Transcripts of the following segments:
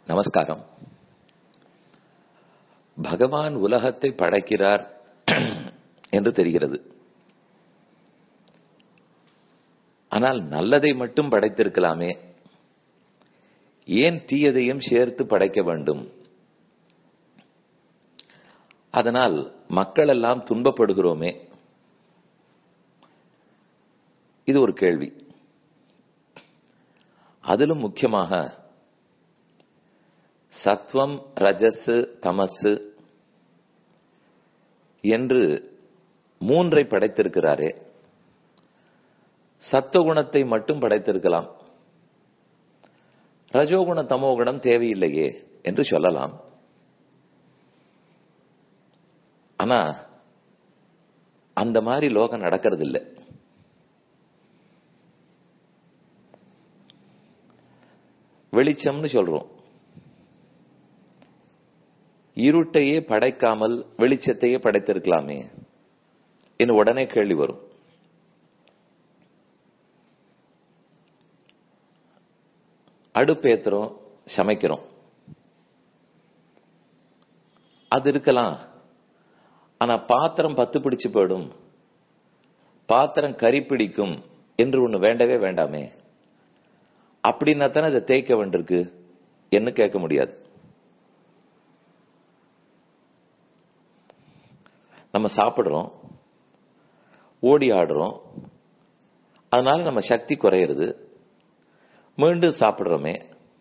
நமஸ்காரம் பகவான் உலகத்தை படைக்கிறார் என்று தெரிகிறது ஆனால் நல்லதை மட்டும் படைத்திருக்கலாமே ஏன் தீயதையும் சேர்த்து படைக்க வேண்டும் அதனால் மக்கள் எல்லாம் துன்பப்படுகிறோமே இது ஒரு கேள்வி அதிலும் முக்கியமாக சத்வம் ரஜஸ் தமசு என்று மூன்றை படைத்திருக்கிறாரே சத்துவகுணத்தை மட்டும் படைத்திருக்கலாம் ரஜோகுண தமோகுணம் தேவையில்லையே என்று சொல்லலாம் ஆனா அந்த மாதிரி லோகம் நடக்கிறது இல்லை வெளிச்சம்னு சொல்றோம் இருட்டையே படைக்காமல் வெளிச்சத்தையே படைத்திருக்கலாமே என்று உடனே கேள்வி வரும் அடுப்பேத்துறோம் சமைக்கிறோம் அது இருக்கலாம் ஆனா பாத்திரம் பத்து பிடிச்சு போயிடும் பாத்திரம் கறி பிடிக்கும் என்று ஒண்ணு வேண்டவே வேண்டாமே அப்படின்னா தானே அதை தேய்க்க வேண்டியிருக்கு என்ன கேட்க முடியாது நம்ம சாப்பிடுறோம் ஓடி ஆடுறோம் அதனால நம்ம சக்தி குறையிறது மீண்டும் சாப்பிடுறோமே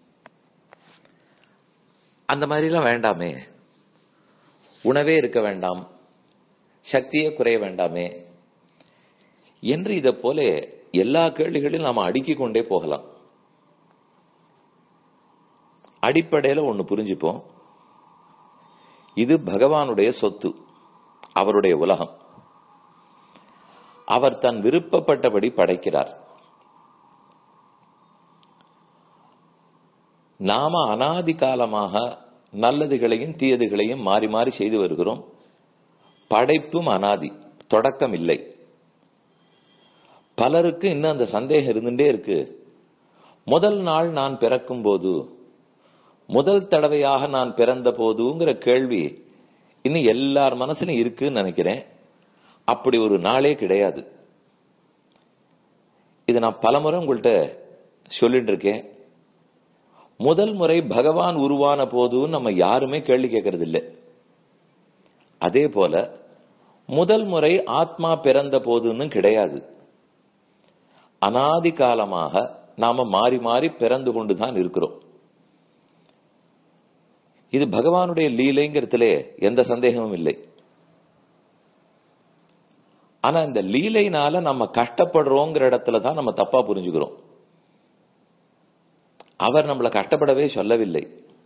அந்த மாதிரிலாம் வேண்டாமே உணவே இருக்க வேண்டாம் சக்தியே குறைய வேண்டாமே என்று இதை போல எல்லா கேள்விகளையும் நாம அடுக்கிக் கொண்டே போகலாம் அடிப்படையில ஒண்ணு புரிஞ்சுப்போம் இது பகவானுடைய சொத்து அவருடைய உலகம் அவர் தன் விருப்பப்பட்டபடி படைக்கிறார் நாம அனாதி காலமாக நல்லதுகளையும் தீயதுகளையும் மாறி மாறி செய்து வருகிறோம் படைப்பும் அனாதி தொடக்கம் இல்லை பலருக்கு இன்னும் அந்த சந்தேகம் இருந்துட்டே இருக்கு முதல் நாள் நான் பிறக்கும் போது முதல் தடவையாக நான் பிறந்த போதுங்கிற கேள்வி இன்னும் எல்லார் மனசுலையும் இருக்குன்னு நினைக்கிறேன் அப்படி ஒரு நாளே கிடையாது இது நான் பலமுறை உங்கள்கிட்ட சொல்லிட்டு இருக்கேன் முதல் முறை பகவான் உருவான போதும் நம்ம யாருமே கேள்வி கேட்கறது இல்லை அதே போல முதல் முறை ஆத்மா பிறந்த போதுன்னு கிடையாது அனாதி காலமாக நாம மாறி மாறி பிறந்து கொண்டுதான் இருக்கிறோம் இது பகவானுடைய லீலைங்கிறதுல எந்த சந்தேகமும் இல்லை ஆனா இந்த லீலைனால நம்ம கஷ்டப்படுறோங்கிற இடத்துல தான் நம்ம தப்பா புரிஞ்சுக்கிறோம் அவர் நம்மளை கஷ்டப்படவே சொல்லவில்லை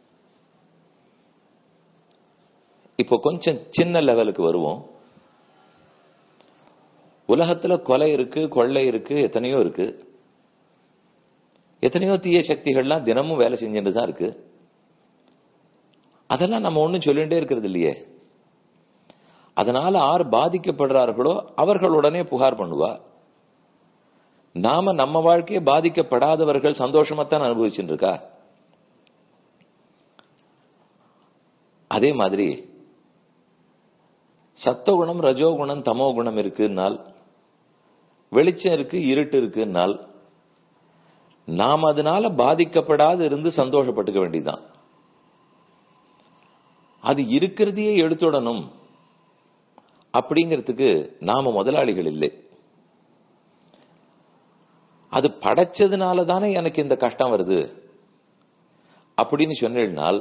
இப்போ கொஞ்சம் சின்ன லெவலுக்கு வருவோம் உலகத்துல கொலை இருக்கு கொள்ளை இருக்கு எத்தனையோ இருக்கு எத்தனையோ தீய சக்திகள்லாம் தினமும் வேலை செஞ்சுட்டு தான் இருக்கு அதெல்லாம் நம்ம ஒன்றும் சொல்லிட்டே இருக்கிறது இல்லையே அதனால ஆர் பாதிக்கப்படுறார்களோ அவர்கள் உடனே புகார் பண்ணுவா நாம நம்ம வாழ்க்கையை பாதிக்கப்படாதவர்கள் சந்தோஷமாத்தான் அனுபவிச்சுட்டு இருக்கா அதே மாதிரி சத்தகுணம் ரஜோகுணம் தமோ குணம் இருக்குன்னால் வெளிச்சம் இருக்கு இருட்டு இருக்குன்னால் நாம் அதனால பாதிக்கப்படாது இருந்து சந்தோஷப்பட்டுக்க வேண்டியதுதான் அது இருக்கிறதையே எடுத்துடணும் அப்படிங்கிறதுக்கு நாம முதலாளிகள் இல்லை அது படைச்சதுனால தானே எனக்கு இந்த கஷ்டம் வருது அப்படின்னு சொன்னால்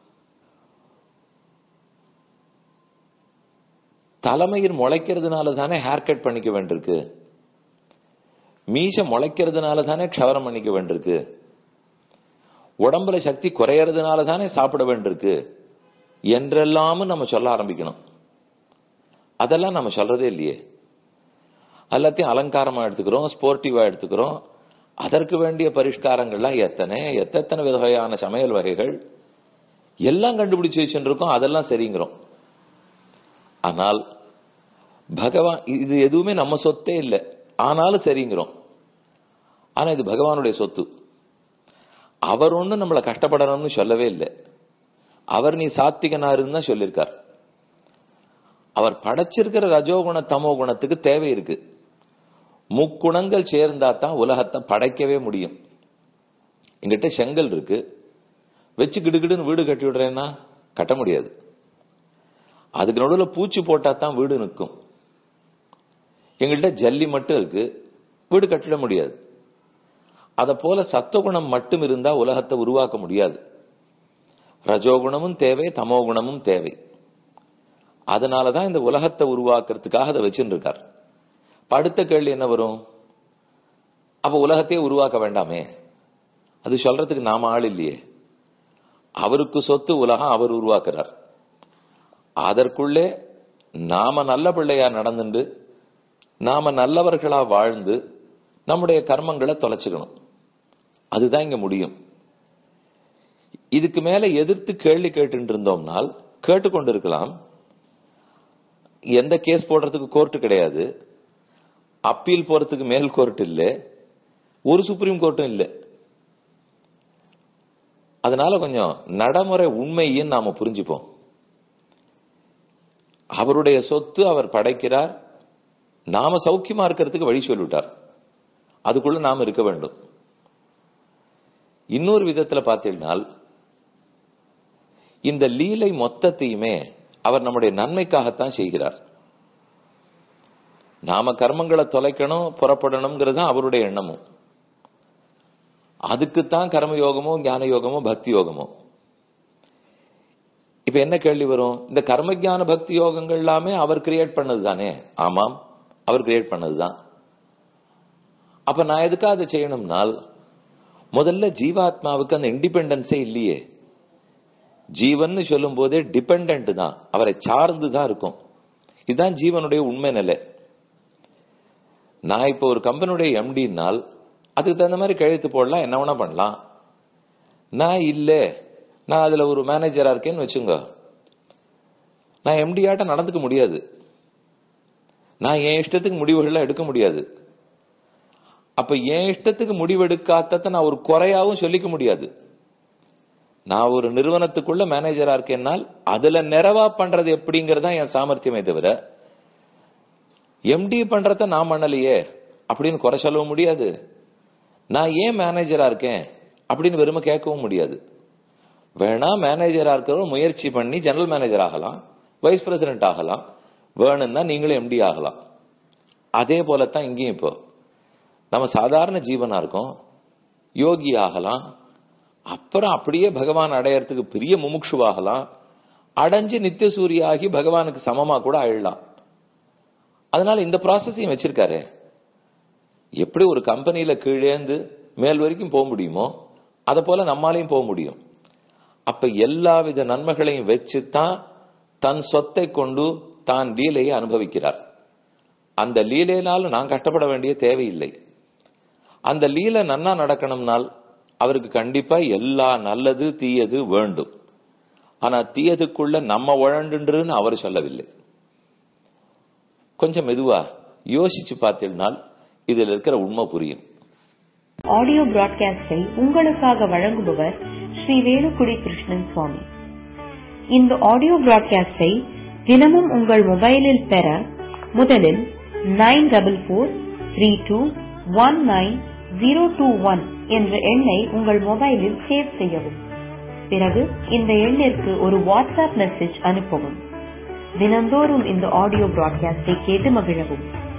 தலைமையில் முளைக்கிறதுனால தானே ஹேர் கட் பண்ணிக்க வேண்டியிருக்கு மீச முளைக்கிறதுனால தானே க்ஷவரம் பண்ணிக்க வேண்டியிருக்கு உடம்புல சக்தி குறையறதுனால தானே சாப்பிட வேண்டியிருக்கு என்றெல்லாமும் நம்ம சொல்ல ஆரம்பிக்கணும் அதெல்லாம் நம்ம சொல்றதே இல்லையே எல்லாத்தையும் அலங்காரமா எடுத்துக்கிறோம் ஸ்போர்ட்டிவா எடுத்துக்கிறோம் அதற்கு வேண்டிய பரிஷ்காரங்கள்லாம் எத்தனை எத்தனை வகையான சமையல் வகைகள் எல்லாம் கண்டுபிடிச்சு வச்சுருக்கோம் அதெல்லாம் சரிங்கிறோம் ஆனால் பகவான் இது எதுவுமே நம்ம சொத்தே இல்லை ஆனாலும் சரிங்கிறோம் ஆனா இது பகவானுடைய சொத்து அவர் ஒன்றும் நம்மளை கஷ்டப்படணும்னு சொல்லவே இல்லை அவர் நீ சாத்திகனாருன்னு தான் சொல்லியிருக்கார் அவர் படைச்சிருக்கிற ரஜோகுண தமோ குணத்துக்கு தேவை இருக்கு முக்குணங்கள் சேர்ந்தா தான் உலகத்தை படைக்கவே முடியும் எங்கிட்ட செங்கல் இருக்கு வச்சு கிடுகிடுன்னு வீடு கட்டி விடுறேன்னா கட்ட முடியாது அதுக்கு நடுவில் பூச்சி போட்டா தான் வீடு நிற்கும் எங்கள்கிட்ட ஜல்லி மட்டும் இருக்கு வீடு கட்டிட முடியாது அத போல சத்துவகுணம் மட்டும் இருந்தா உலகத்தை உருவாக்க முடியாது ரஜோகுணமும் தேவை தமோ குணமும் தேவை அதனாலதான் இந்த உலகத்தை உருவாக்குறதுக்காக அதை வச்சுட்டு இருக்கார் அடுத்த கேள்வி என்ன வரும் அப்ப உலகத்தையே உருவாக்க வேண்டாமே அது சொல்றதுக்கு நாம ஆள் இல்லையே அவருக்கு சொத்து உலகம் அவர் உருவாக்குறார் அதற்குள்ளே நாம நல்ல பிள்ளையா நடந்துட்டு நாம நல்லவர்களா வாழ்ந்து நம்முடைய கர்மங்களை தொலைச்சுக்கணும் அதுதான் இங்க முடியும் இதுக்கு மேல எதிர்த்து கேள்வி கேட்டு இருந்தோம்னால் கேட்டுக்கொண்டிருக்கலாம் எந்த கேஸ் போடுறதுக்கு கோர்ட்டு கிடையாது அப்பீல் போறதுக்கு மேல் கோர்ட் இல்லை ஒரு சுப்ரீம் கோர்ட்டும் இல்லை அதனால கொஞ்சம் நடைமுறை உண்மையும் நாம புரிஞ்சுப்போம் அவருடைய சொத்து அவர் படைக்கிறார் நாம சௌக்கியமா இருக்கிறதுக்கு வழி சொல்லிவிட்டார் அதுக்குள்ள நாம இருக்க வேண்டும் இன்னொரு விதத்துல பார்த்தீங்கன்னால் இந்த லீலை மொத்தத்தையுமே அவர் நம்முடைய நன்மைக்காகத்தான் செய்கிறார் நாம கர்மங்களை தொலைக்கணும் புறப்படணுங்கிறது தான் அவருடைய எண்ணமும் அதுக்குத்தான் கர்ம யோகமோ ஞான யோகமோ பக்தி யோகமோ இப்ப என்ன கேள்வி வரும் இந்த கர்ம ஞான பக்தி யோகங்கள் எல்லாமே அவர் கிரியேட் பண்ணது தானே ஆமாம் அவர் கிரியேட் பண்ணதுதான் அப்ப நான் எதுக்காக அதை செய்யணும்னால் முதல்ல ஜீவாத்மாவுக்கு அந்த இண்டிபெண்டன்ஸே இல்லையே ஜீவன் சொல்லும் போதே டிபெண்ட் தான் அவரை சார்ந்து தான் இருக்கும் இதுதான் ஜீவனுடைய உண்மை நிலை நான் இப்போ ஒரு கம்பெனியுடைய எம்டினால் அதுக்கு தகுந்த மாதிரி கழுத்து போடலாம் என்ன வேணா பண்ணலாம் நான் இல்ல நான் அதுல ஒரு மேனேஜரா இருக்கேன்னு வச்சுங்க நான் எம்டியாட்ட நடந்துக்க முடியாது நான் என் இஷ்டத்துக்கு முடிவுகள்லாம் எடுக்க முடியாது அப்ப என் இஷ்டத்துக்கு முடிவெடுக்காத நான் ஒரு குறையாவும் சொல்லிக்க முடியாது நான் ஒரு நிறுவனத்துக்குள்ள மேனேஜரா இருக்கேன்னால் அதுல நிறைவா பண்றது எப்படிங்கறதா என் சாமர்த்தியமே தவிர எம்டி பண்றத நான் பண்ணலையே அப்படின்னு குறை சொல்லவும் முடியாது நான் ஏன் மேனேஜரா இருக்கேன் அப்படின்னு வெறும கேட்கவும் முடியாது வேணா மேனேஜரா இருக்கிறவங்க முயற்சி பண்ணி ஜெனரல் மேனேஜர் ஆகலாம் வைஸ் பிரசிடென்ட் ஆகலாம் வேணும்னா நீங்களும் எம்டி ஆகலாம் அதே போலத்தான் இங்கேயும் இப்போ நம்ம சாதாரண ஜீவனா இருக்கோம் யோகி ஆகலாம் அப்புறம் அப்படியே பகவான் அடையறதுக்கு பெரிய முமுட்சுவாகலாம் அடைஞ்சு நித்திய சூரியாகி பகவானுக்கு சமமா கூட ஆயிடலாம் அதனால இந்த ப்ராசஸையும் வச்சிருக்காரு எப்படி ஒரு கம்பெனியில கீழேந்து மேல் வரைக்கும் போக முடியுமோ அதை போல நம்மாலையும் போக முடியும் அப்ப எல்லா வித நன்மைகளையும் வச்சுதான் தன் சொத்தை கொண்டு தான் லீலையை அனுபவிக்கிறார் அந்த லீலையினாலும் நான் கஷ்டப்பட வேண்டிய தேவையில்லை அந்த லீலை நன்னா நடக்கணும்னால் அவருக்கு கண்டிப்பா எல்லா நல்லது தீயது வேண்டும் ஆனா தீயதுக்குள்ள நம்ம உழண்டுன்னு அவர் சொல்லவில்லை கொஞ்சம் மெதுவா யோசிச்சு பார்த்தீங்கன்னால் இதுல இருக்கிற உண்மை புரியும் ஆடியோ பிராட்காஸ்டை உங்களுக்காக வழங்குபவர் ஸ்ரீ வேலுக்குடி கிருஷ்ணன் சுவாமி இந்த ஆடியோ பிராட்காஸ்டை தினமும் உங்கள் மொபைலில் பெற முதலில் nine double four three two one nine zero two one என்ற எண்ணை உங்கள் மொபைலில் சேவ் செய்யவும் பிறகு இந்த எண்ணிற்கு ஒரு வாட்ஸ்அப் மெசேஜ் அனுப்பவும் தினந்தோறும் இந்த ஆடியோ பிராட்காஸ்டை கேட்டு மகிழவும்